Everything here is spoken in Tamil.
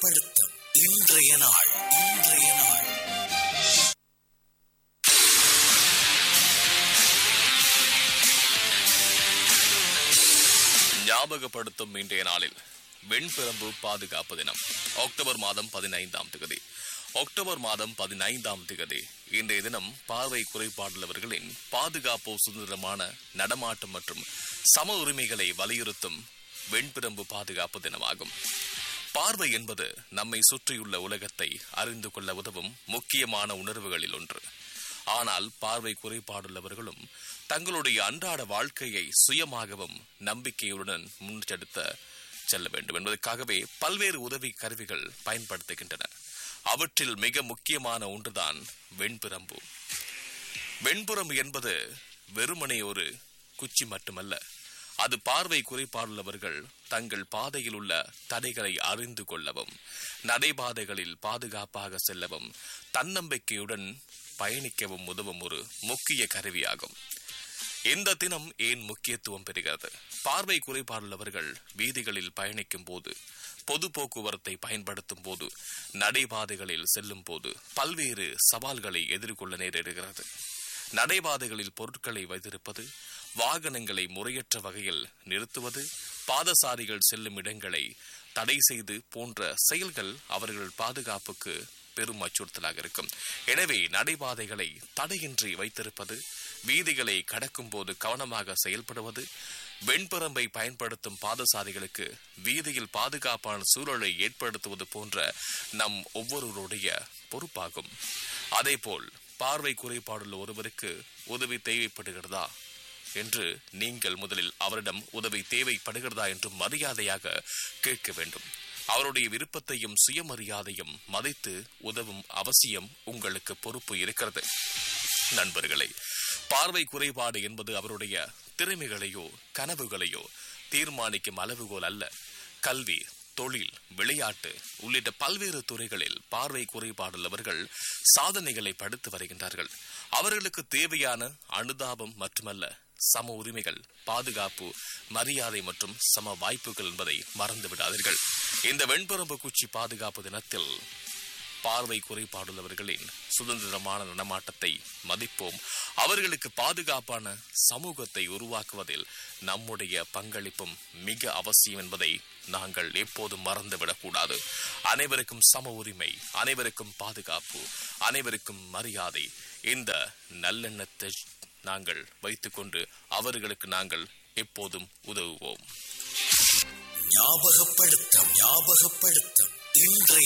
ஞாபகப்படுத்தும் இன்றைய நாள் இன்றைய நாள் ஞாபகப்படுத்தும் இன்றைய நாளில் வெண்பிரம்பு பாதுகாப்பு தினம் அக்டோபர் மாதம் பதினைந்தாம் திகதி அக்டோபர் மாதம் பதினைந்தாம் திகதி இன்றைய தினம் பார்வை குறைபாடுள்ளவர்களின் பாதுகாப்பு சுதந்திரமான நடமாட்டம் மற்றும் சம உரிமைகளை வலியுறுத்தும் வெண்பிரம்பு பாதுகாப்பு தினமாகும் பார்வை என்பது நம்மை சுற்றியுள்ள உலகத்தை அறிந்து கொள்ள உதவும் முக்கியமான உணர்வுகளில் ஒன்று ஆனால் பார்வை குறைபாடுள்ளவர்களும் தங்களுடைய அன்றாட வாழ்க்கையை சுயமாகவும் நம்பிக்கையுடன் முன்னெடுத்த செல்ல வேண்டும் என்பதற்காகவே பல்வேறு உதவி கருவிகள் பயன்படுத்துகின்றன அவற்றில் மிக முக்கியமான ஒன்றுதான் வெண்பிரம்பு வெண்புறம் என்பது வெறுமனே ஒரு குச்சி மட்டுமல்ல அது பார்வை குறைபாடுள்ளவர்கள் தங்கள் பாதையில் உள்ள தடைகளை அறிந்து கொள்ளவும் நடைபாதைகளில் பாதுகாப்பாக செல்லவும் தன்னம்பிக்கையுடன் பயணிக்கவும் உதவும் ஒரு முக்கிய கருவியாகும் இந்த தினம் ஏன் முக்கியத்துவம் பெறுகிறது பார்வை குறைபாடுள்ளவர்கள் வீதிகளில் பயணிக்கும் போது பொது போக்குவரத்தை பயன்படுத்தும் போது நடைபாதைகளில் செல்லும் போது பல்வேறு சவால்களை எதிர்கொள்ள நேரிடுகிறது நடைபாதைகளில் பொருட்களை வைத்திருப்பது வாகனங்களை முறையற்ற வகையில் நிறுத்துவது பாதசாரிகள் செல்லும் இடங்களை தடை செய்து போன்ற செயல்கள் அவர்கள் பாதுகாப்புக்கு பெரும் அச்சுறுத்தலாக இருக்கும் எனவே நடைபாதைகளை தடையின்றி வைத்திருப்பது வீதிகளை கடக்கும் போது கவனமாக செயல்படுவது வெண்பரம்பை பயன்படுத்தும் பாதசாரிகளுக்கு வீதியில் பாதுகாப்பான சூழலை ஏற்படுத்துவது போன்ற நம் ஒவ்வொருவருடைய பொறுப்பாகும் அதேபோல் பார்வை குறைபாடுள்ள ஒருவருக்கு உதவி தேவைப்படுகிறதா என்று நீங்கள் முதலில் அவரிடம் உதவி தேவைப்படுகிறதா என்று மரியாதையாக கேட்க வேண்டும் அவருடைய விருப்பத்தையும் சுயமரியாதையும் மதித்து உதவும் அவசியம் உங்களுக்கு பொறுப்பு இருக்கிறது நண்பர்களே பார்வை குறைபாடு என்பது அவருடைய திறமைகளையோ கனவுகளையோ தீர்மானிக்கும் அளவுகோல் அல்ல கல்வி தொழில் விளையாட்டு உள்ளிட்ட பல்வேறு துறைகளில் பார்வை குறைபாடுள்ளவர்கள் சாதனைகளை படுத்து வருகின்றார்கள் அவர்களுக்கு தேவையான அனுதாபம் மட்டுமல்ல சம உரிமைகள் பாதுகாப்பு மரியாதை மற்றும் சம வாய்ப்புகள் என்பதை மறந்து விடாதீர்கள் இந்த வெண்பரம்பு குச்சி பாதுகாப்பு தினத்தில் பார்வை குறைபாடுள்ளவர்களின் சுதந்திரமான நடமாட்டத்தை மதிப்போம் அவர்களுக்கு பாதுகாப்பான சமூகத்தை உருவாக்குவதில் நம்முடைய பங்களிப்பும் மிக அவசியம் என்பதை நாங்கள் எப்போதும் மறந்துவிடக்கூடாது அனைவருக்கும் சம உரிமை அனைவருக்கும் பாதுகாப்பு அனைவருக்கும் மரியாதை இந்த நல்லெண்ணத்தை நாங்கள் வைத்துக்கொண்டு அவர்களுக்கு நாங்கள் எப்போதும் உதவுவோம் ஞாபகப்படுத்தும் ஞாபகப்படுத்தும் இன்றைய